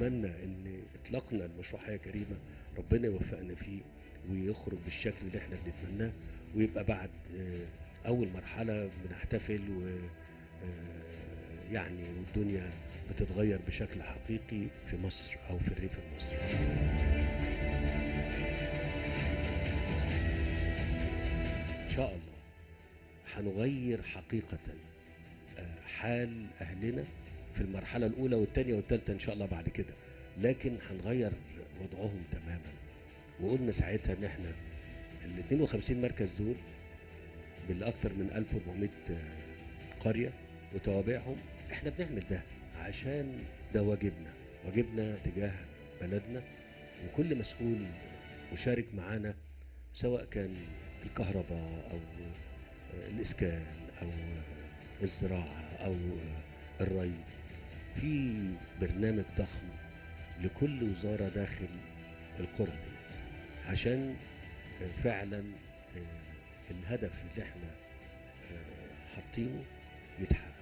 ونتمنى ان اطلاقنا المشروع حياه كريمه ربنا يوفقنا فيه ويخرج بالشكل اللي احنا بنتمناه ويبقى بعد آه، اول مرحله بنحتفل و آه، يعني والدنيا بتتغير بشكل حقيقي في مصر او في الريف المصري ان شاء الله هنغير حقيقه آه، حال اهلنا في المرحله الاولى والثانيه والثالثه ان شاء الله بعد كده لكن هنغير وضعهم تماما وقلنا ساعتها ان احنا ال 52 مركز دول بالاكثر من 1400 قريه وتوابعهم احنا بنعمل ده عشان ده واجبنا واجبنا تجاه بلدنا وكل مسؤول مشارك معانا سواء كان الكهرباء او الاسكان او الزراعه او الري في برنامج ضخم لكل وزاره داخل القرى دي عشان فعلا الهدف اللي احنا حاطينه يتحقق